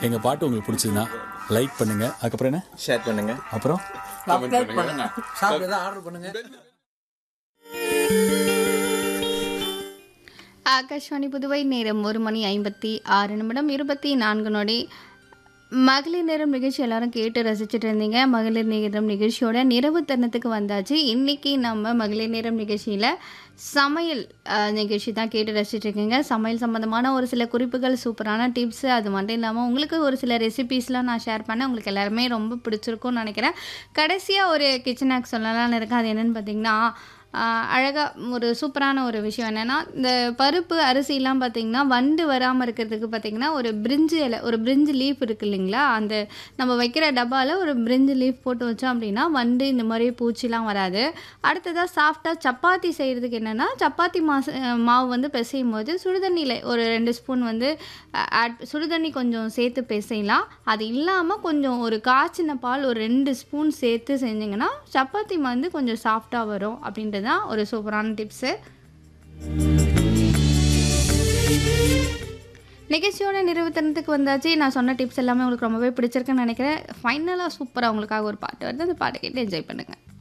எங்கள் பாட்டு உங்களுக்கு பிடிச்சதுன்னா லைக் பண்ணுங்கள் அதுக்கப்புறம் என்ன ஷேர் பண்ணுங்க அப்புறம் சப்ஸ்கிரைப் பண்ணுங்க சாப்பிட்டு ஆர்டர் பண்ணுங்க ஆகாஷ்வாணி புதுவை நேரம் ஒரு மணி ஐம்பத்தி ஆறு நிமிடம் இருபத்தி நான்கு நொடி மகளிர் நேரம் நிகழ்ச்சி எல்லாரும் கேட்டு ரசிச்சுட்டு இருந்தீங்க மகளிர் நேரம் நிகழ்ச்சியோட நிறைவு தருணத்துக்கு வந்தாச்சு இன்னைக்கு நம்ம மகளிர் நேரம் நிகழ்ச்சியில் சமையல் அஹ், நிகழ்ச்சி தான் கேட்டு ரசிச்சுட்டு இருக்கீங்க சமையல் சம்மந்தமான ஒரு சில குறிப்புகள் சூப்பரான டிப்ஸ் அது மட்டும் இல்லாமல் உங்களுக்கு ஒரு சில ரெசிபீஸ்லாம் நான் ஷேர் பண்ணேன் உங்களுக்கு எல்லாருமே ரொம்ப பிடிச்சிருக்கும்னு நினைக்கிறேன் கடைசியாக ஒரு கிச்சன் ஹேக் சொல்லலாம்னு இருக்கேன் அது என்னென்னு பார்த்தீங்கன்னா அழகாக ஒரு சூப்பரான ஒரு விஷயம் என்னென்னா இந்த பருப்பு அரிசிலாம் பார்த்திங்கன்னா வண்டு வராமல் இருக்கிறதுக்கு பார்த்திங்கன்னா ஒரு பிரிஞ்சு இலை ஒரு பிரிஞ்சு லீஃப் இருக்குது இல்லைங்களா அந்த நம்ம வைக்கிற டப்பாவில் ஒரு பிரிஞ்சு லீஃப் போட்டு வச்சோம் அப்படின்னா வண்டு இந்த மாதிரி பூச்சிலாம் வராது அடுத்ததாக சாஃப்டாக சப்பாத்தி செய்கிறதுக்கு என்னென்னா சப்பாத்தி மாசு மாவு வந்து பிசையும் போது சுடுதண்ணியில் ஒரு ரெண்டு ஸ்பூன் வந்து ஆட் சுடுதண்ணி கொஞ்சம் சேர்த்து பிசையலாம் அது இல்லாமல் கொஞ்சம் ஒரு காய்ச்சின பால் ஒரு ரெண்டு ஸ்பூன் சேர்த்து செஞ்சிங்கன்னா சப்பாத்தி வந்து கொஞ்சம் சாஃப்டாக வரும் அப்படின்றது தான் ஒரு சூப்பரான டிப்ஸு நிகழ்ச்சியோட நிறைவு தருணத்துக்கு வந்தாச்சு நான் சொன்ன டிப்ஸ் எல்லாமே உங்களுக்கு ரொம்பவே பிடிச்சிருக்குன்னு நினைக்கிறேன் ஃபைனலாக சூப்பராக உங்களுக்காக ஒரு பாட்டு வருது அந்த பாட்டை கேட்டு என்ஜாய் பண்ணுங்கள்